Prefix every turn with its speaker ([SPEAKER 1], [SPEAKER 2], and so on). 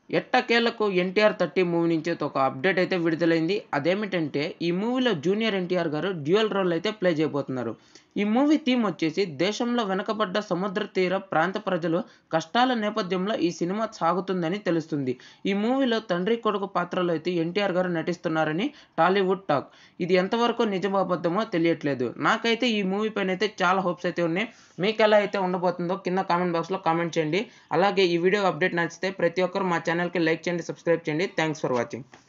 [SPEAKER 1] ఎట్టకేలకు NTR thirty movie నుంచి అయితే ఒక అప్డేట్ అయితే విడుదలైంది అదేమిటంటే ఈ మూవీలో జూనియర్ ఎన్టీఆర్ గారు డ్యూయల్ రోల్ అయితే ప్లే చేయబోతున్నారు ఈ మూవీ థీమ్ వచ్చేసి దేశంలో వెనకబడ్డ సముద్ర తీర ప్రాంత ప్రజలు కష్టాల నేపథ్యంలో ఈ సినిమా సాగుతుందని తెలుస్తుంది ఈ మూవీలో తండ్రి కొడుకు పాత్రలో అయితే ఎన్టీఆర్ గారు నటిస్తున్నారని టాలీవుడ్ టాక్ ఇది ఎంతవరకు నిజమబద్ధమో తెలియట్లేదు నాకైతే ఈ మూవీ పైన అయితే చాలా హోప్స్ అయితే ఉన్నాయి మీకు ఎలా అయితే ఉండబోతుందో కింద కామెంట్ బాక్స్లో కామెంట్ చేయండి అలాగే ఈ వీడియో అప్డేట్ నచ్చితే ప్రతి ఒక్కరు మా ఛానల్కి లైక్ చేయండి సబ్స్క్రైబ్ చేయండి థ్యాంక్స్ ఫర్ వాచింగ్